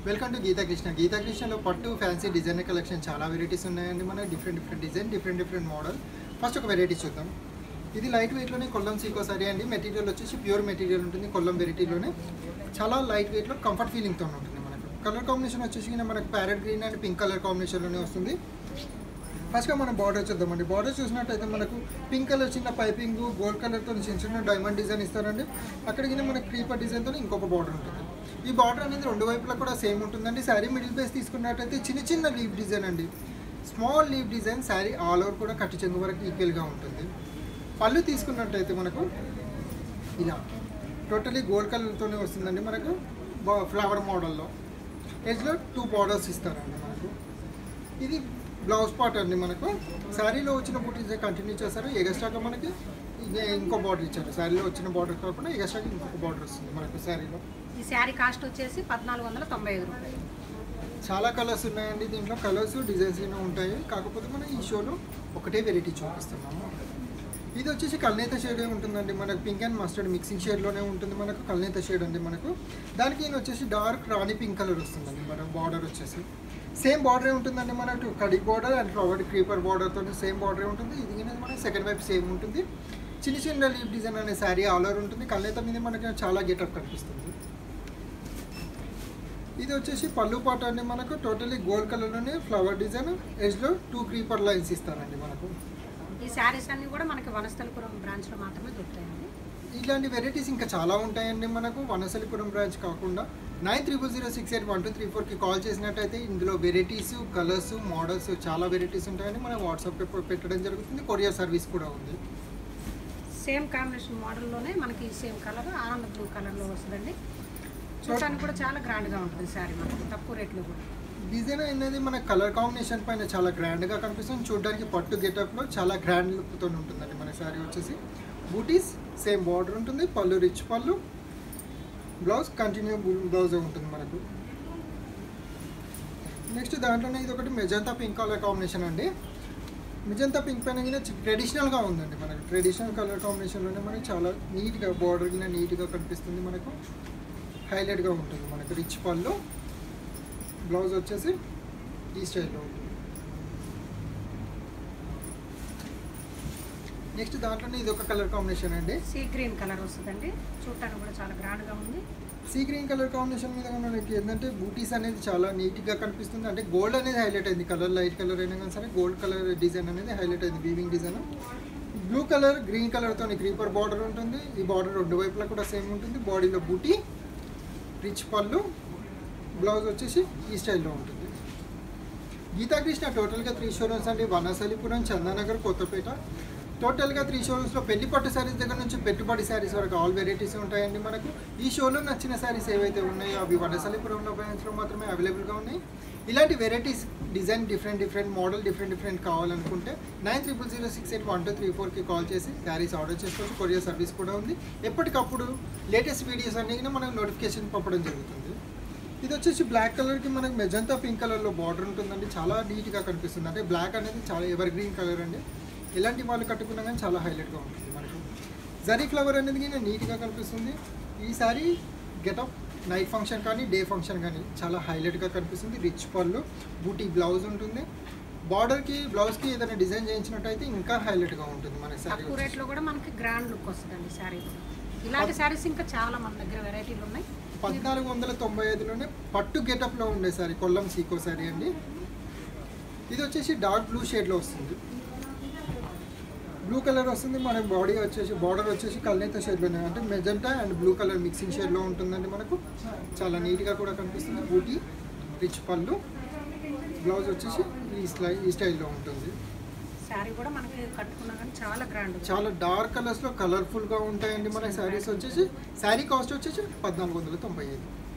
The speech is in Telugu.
వెల్కమ్ టు గీతా కృష్ణ గీతా కృష్ణలో పట్టు ఫ్యాన్సీ డిజైనర్ కలెక్షన్ చాలా వెరైటీస్ ఉన్నాయండి మన different different design different different model first ఒక వెరైటీ చూద్దాం ఇది లైట్ వెయిట్లోనే కొల్లం సీకో సరీ అండి మెటీరియల్ వచ్చేసి ప్యూర్ మెటీరియల్ ఉంటుంది కొల్లం వెరైటీలోనే చాలా లైట్ వెయిట్లో కంఫర్ట్ ఫీలింగ్తో ఉంటుంది మనకు కలర్ కాంబినేషన్ వచ్చేసి మనకు parrot green and pink colour కాంబినేషన్లోనే వస్తుంది ఫస్ట్గా మనం బార్డర్ చూద్దామండి బార్డర్ చూసినట్టయితే మనకు పింక్ కలర్ చిన్న పైపింగ్ గోల్డ్ కలర్తో చిన్న చిన్న డైమండ్ డిజైన్ ఇస్తారండి అక్కడికి మనకు క్రీపర్ డిజైన్తో ఇంకొక బార్డర్ ఉంటుంది ఈ బార్డర్ అనేది రెండు వైపులా కూడా సేమ్ ఉంటుందండి శారీ మిడిల్ బేస్ తీసుకున్నట్టయితే చిన్న చిన్న లీవ్ డిజైన్ అండి small leaf design sari all over కూడా కట్టి చెంగు వరకు ఈక్వల్గా ఉంటుంది పళ్ళు తీసుకున్నట్టయితే మనకు ఇలా టోటలీ గోల్డ్ కలర్తోనే వస్తుందండి మనకు ఫ్లవర్ మోడల్లో ఎడ్జ్లో టూ బార్డర్స్ ఇస్తారండి మనకు ఇది బ్లౌజ్ పార్ట్ అండి మనకు శారీలో వచ్చిన బూటీస్ కంటిన్యూ చేస్తారు ఎగస్ట్రాగా మనకి ఇదే ఇంకో బార్డర్ ఇచ్చారు శారీలో వచ్చిన బార్డర్ కాకుండా ఎగస్ట్రాగా ఇంకొక బార్డర్ వస్తుంది మనకు శారీలో ఈ శారీ కాస్ట్ వచ్చేసి పద్నాలుగు వందల తొంభై ఐదు రూపాయలు చాలా కలర్స్ ఉన్నాయండి దీంట్లో కలర్స్ డిజైన్స్ ఎన్నో ఉంటాయి కాకపోతే మనం ఈ షోలో ఒకటే వెరైటీ చూపిస్తున్నాము ఇది వచ్చేసి కల్నేత షేడే ఉంటుందండి మనకు పింక్ అండ్ మస్టర్డ్ మిక్సింగ్ షేడ్లోనే ఉంటుంది మనకు కల్నేత షేడ్ అండి మనకు దానికి ఈయన వచ్చేసి డార్క్ రాణి పింక్ కలర్ వస్తుందండి మన బార్డర్ వచ్చేసి సేమ్ బార్డరే ఉంటుందండి మనకు కడి బార్డర్ అండ్ ఫ్లవర్ క్రీపర్ బార్డర్తో సేమ్ బార్డరే ఉంటుంది ఇది అనేది మనకి సెకండ్ వైపు సేమ్ ఉంటుంది చిన్న చిన్న లీవ్ డిజైన్ అనే శారీ ఆల్ ఓవర్ ఉంటుంది కల్నేత మీద మనకి చాలా గెటప్ కనిపిస్తుంది ఇది వచ్చేసి పళ్ళు పాట అండి మనకు టోటలీ గోల్డ్ కలర్లోనే ఫ్లవర్ డిజైన్ ఎడ్జ్లో టూ క్రీపర్ లైన్స్ ఇస్తారండి మనకు ఈ శారీస్ అన్ని కూడా మనకి వనస్థలిపురం బ్రాంచ్లో మాత్రమే దొరుకుతాయండి ఇలాంటి వెరైటీస్ ఇంకా చాలా ఉంటాయండి మనకు వనసలిపురం బ్రాంచ్ కాకుండా nine triple zero six eight one two three ఫోర్కి కాల్ చేసినట్టయితే ఇందులో వెరైటీస్ కలర్స్ మోడల్స్ చాలా వెరైటీస్ ఉంటాయండి మనం వాట్సాప్ పెట్టడం జరుగుతుంది కొరియర్ సర్వీస్ కూడా ఉంది సేమ్ కాంబినేషన్ మోడల్లోనే మనకి సేమ్ కలర్ ఆనంద బ్లూ కలర్లో వస్తుందండి చూడటానికి కూడా చాలా గ్రాండ్గా ఉంటుంది శారీ మనకి తక్కువ రేట్లో కూడా డిజైన్ అనేది మన కలర్ కాంబినేషన్ పైన చాలా గ్రాండ్గా కనిపిస్తుంది చూడడానికి పట్టు గెటప్లో చాలా గ్రాండ్ లుక్తో ఉంటుందండి మన శారీ వచ్చేసి బూటీస్ సేమ్ బార్డర్ ఉంటుంది పళ్ళు రిచ్ పళ్ళు బ్లౌజ్ కంటిన్యూ బ్లౌజ్ ఉంటుంది మనకు నెక్స్ట్ దాంట్లోనే ఇది ఒకటి మెజంతా పింక్ కలర్ కాంబినేషన్ అండి మెజంతా పింక్ పైన కింద ట్రెడిషనల్గా ఉందండి మనకు ట్రెడిషనల్ కలర్ కాంబినేషన్లోనే మనకి చాలా నీట్గా బార్డర్ కింద నీట్గా కనిపిస్తుంది మనకు హైలైట్గా ఉంటుంది మనకు రిచ్ పళ్ళు బ్లౌజ్ వచ్చేసి ఈ స్టైల్లో ఉంటుంది నెక్స్ట్ దాంట్లోనే ఇది ఒక కలర్ కాంబినేషన్ అండి సీ గ్రీన్ కలర్ వస్తుందండి చూడటానికి కూడా చాలా గ్రాండ్గా ఉంది సీ గ్రీన్ కలర్ కాంబినేషన్ మీద మనకి ఏంటంటే బూటీస్ అనేది చాలా నీట్గా కనిపిస్తుంది అంటే గోల్డ్ అనేది హైలైట్ అయింది కలర్ లైట్ కలర్ అయినా కానీ సరే గోల్డ్ కలర్ డిజైన్ అనేది హైలైట్ అయింది weaving design blue colour green కలర్తో క్రీపర్ బార్డర్ ఉంటుంది ఈ బార్డర్ రెండు వైపులా కూడా సేమ్ ఉంటుంది బాడీలో బూటీ రిచ్ పళ్ళు బ్లౌజ్ వచ్చేసి ఈ స్టైల్లో ఉంటుంది గీతాకృష్ణ టోటల్గా త్రీ షోరూమ్స్ అండి వనసలిపురం చందానగర్ కొత్తపేట టోటల్గా త్రీ షోరూమ్స్లో పెళ్లి పట్టు శారీస్ దగ్గర నుంచి పెట్టుబడి శారీస్ వరకు ఆల్ వెరైటీస్ ఉంటాయండి మనకు ఈ షోలో నచ్చిన శారీస్ ఏవైతే ఉన్నాయో అవి వనసలిపురంలో బ్రాంచ్లో మాత్రమే అవైలబుల్గా ఉన్నాయి ఇలాంటి varieties design different different model different different కావాలనుకుంటే nine triple zero six eight one two three ఫోర్కి కాల్ చేసి శారీస్ ఆర్డర్ చేసుకోవచ్చు కొరియర్ సర్వీస్ కూడా ఉంది ఎప్పటికప్పుడు లేటెస్ట్ వీడియోస్ అన్ని కూడా మనకు నోటిఫికేషన్ పంపడం జరుగుతుంది ఇది వచ్చేసి బ్లాక్ కలర్కి మనకు మెజంతా పింక్ కలర్లో బార్డర్ ఉంటుందండి చాలా నీట్గా కనిపిస్తుంది అంటే బ్లాక్ అనేది చాలా ఎవర్ గ్రీన్ కలర్ అండి ఎలాంటి వాళ్ళు కట్టుకున్నా కానీ చాలా హైలైట్గా ఉంటుంది మనకు జరీ ఫ్లవర్ అనేది కూడా నీట్గా కనిపిస్తుంది ఈ సారీ గెటప్ నైట్ ఫంక్షన్ కానీ డే ఫంక్షన్ కానీ చాలా హైలైట్గా కనిపిస్తుంది రిచ్ పళ్ళు బూటీ బ్లౌజ్ ఉంటుంది బార్డర్కి బ్లౌజ్కి ఏదైనా డిజైన్ చేయించినట్టయితే ఇంకా హైలైట్గా ఉంటుంది మన శారీ తక్కువ రేట్లో కూడా మనకి గ్రాండ్ లుక్ వస్తుందండి శారీ ఇలాంటి శారీస్ ఇంకా చాలా మన దగ్గర వెరైటీలు ఉన్నాయి పద్నాలుగు వందల తొంభై ఐదులోనే పట్టు గెటప్లో ఉండే సారీ కొల్లం సీకో సారీ అండి ఇది వచ్చేసి డార్క్ బ్లూ షేడ్లో వస్తుంది బ్లూ కలర్ వస్తుంది మన బాడీ వచ్చేసి బార్డర్ వచ్చేసి కల్నేత షేడ్లోనే అంటే magenta and blue colour mixing షేడ్లో ఉంటుందండి మనకు చాలా నీట్గా కూడా కనిపిస్తుంది బూటీ రిచ్ పళ్ళు బ్లౌజ్ వచ్చేసి ఈ స్టై ఈ స్టైల్లో ఉంటుంది శారీ కూడా మనకి కట్టుకున్నా కానీ చాలా గ్రాండ్ చాలా డార్క్ కలర్స్లో కలర్ఫుల్గా ఉంటాయండి మన శారీస్ వచ్చేసి శారీ కాస్ట్ వచ్చేసి పద్నాలుగు వందల తొంభై ఐదు